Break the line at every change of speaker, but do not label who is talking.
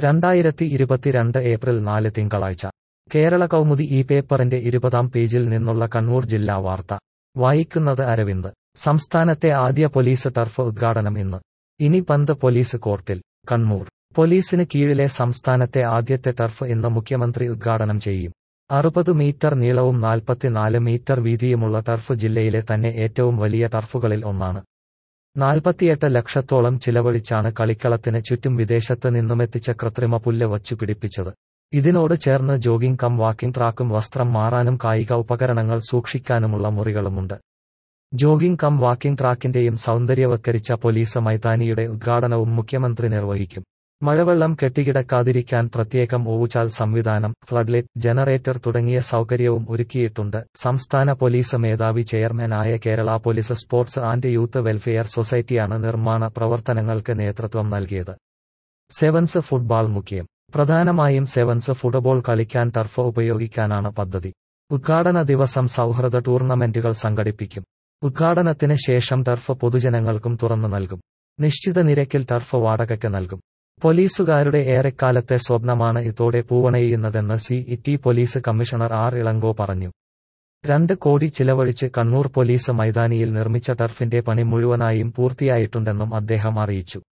രണ്ടായിരത്തി ഇരുപത്തിരണ്ട് ഏപ്രിൽ നാല് തിങ്കളാഴ്ച കേരള കൗമുദി ഈ പേപ്പറിന്റെ ഇരുപതാം പേജിൽ നിന്നുള്ള കണ്ണൂർ ജില്ലാ വാർത്ത വായിക്കുന്നത് അരവിന്ദ് സംസ്ഥാനത്തെ ആദ്യ പോലീസ് ടർഫ് ഉദ്ഘാടനം ഇന്ന് ഇനി പന്ത് പോലീസ് കോർട്ടിൽ കണ്ണൂർ പോലീസിന് കീഴിലെ സംസ്ഥാനത്തെ ആദ്യത്തെ ടർഫ് ഇന്ന് മുഖ്യമന്ത്രി ഉദ്ഘാടനം ചെയ്യും അറുപത് മീറ്റർ നീളവും നാൽപ്പത്തിനാല് മീറ്റർ വീതിയുമുള്ള ടർഫ് ജില്ലയിലെ തന്നെ ഏറ്റവും വലിയ ടർഫുകളിൽ ഒന്നാണ് നാൽപ്പത്തിയെട്ട് ലക്ഷത്തോളം ചിലവഴിച്ചാണ് കളിക്കളത്തിന് ചുറ്റും വിദേശത്ത് നിന്നുമെത്തിച്ച കൃത്രിമ പുല്ല് വച്ചു പിടിപ്പിച്ചത് ഇതിനോട് ചേർന്ന് ജോഗിംഗ് കം വാക്കിംഗ് ട്രാക്കും വസ്ത്രം മാറാനും കായിക ഉപകരണങ്ങൾ സൂക്ഷിക്കാനുമുള്ള മുറികളുമുണ്ട് ജോഗിംഗ് കം വാക്കിംഗ് ട്രാക്കിന്റെയും സൗന്ദര്യവത്കരിച്ച പോലീസ് മൈതാനിയുടെ ഉദ്ഘാടനവും മുഖ്യമന്ത്രി നിർവഹിക്കും മഴവെള്ളം കെട്ടിക്കിടക്കാതിരിക്കാൻ പ്രത്യേകം ഓവുചാൽ സംവിധാനം ഫ്ലഡ്ലൈറ്റ് ജനറേറ്റർ തുടങ്ങിയ സൗകര്യവും ഒരുക്കിയിട്ടുണ്ട് സംസ്ഥാന പോലീസ് മേധാവി ചെയർമാനായ Kerala police sports and youth welfare സൊസൈറ്റിയാണ് നിർമ്മാണ പ്രവർത്തനങ്ങൾക്ക് നേതൃത്വം നൽകിയത് സെവൻസ് ഫുട്ബോൾ മുഖ്യം പ്രധാനമായും സെവൻസ് ഫുട്ബോൾ കളിക്കാൻ ടർഫ് ഉപയോഗിക്കാനാണ് പദ്ധതി ഉദ്ഘാടന ദിവസം സൗഹൃദ ടൂർണമെന്റുകൾ സംഘടിപ്പിക്കും ഉദ്ഘാടനത്തിന് ശേഷം ടർഫ് പൊതുജനങ്ങൾക്കും തുറന്നു നൽകും നിശ്ചിത നിരക്കിൽ ടർഫ് വാടകയ്ക്ക് നൽകും പോലീസുകാരുടെ ഏറെക്കാലത്തെ സ്വപ്നമാണ് ഇതോടെ പൂവണയുന്നതെന്ന് city police commissioner R Ilango പറഞ്ഞു രണ്ട് കോടി ചിലവഴിച്ച് കണ്ണൂർ പോലീസ് മൈതാനിയിൽ നിർമ്മിച്ച ടർഫിന്റെ പണി മുഴുവനായും പൂർത്തിയായിട്ടുണ്ടെന്നും അദ്ദേഹം അറിയിച്ചു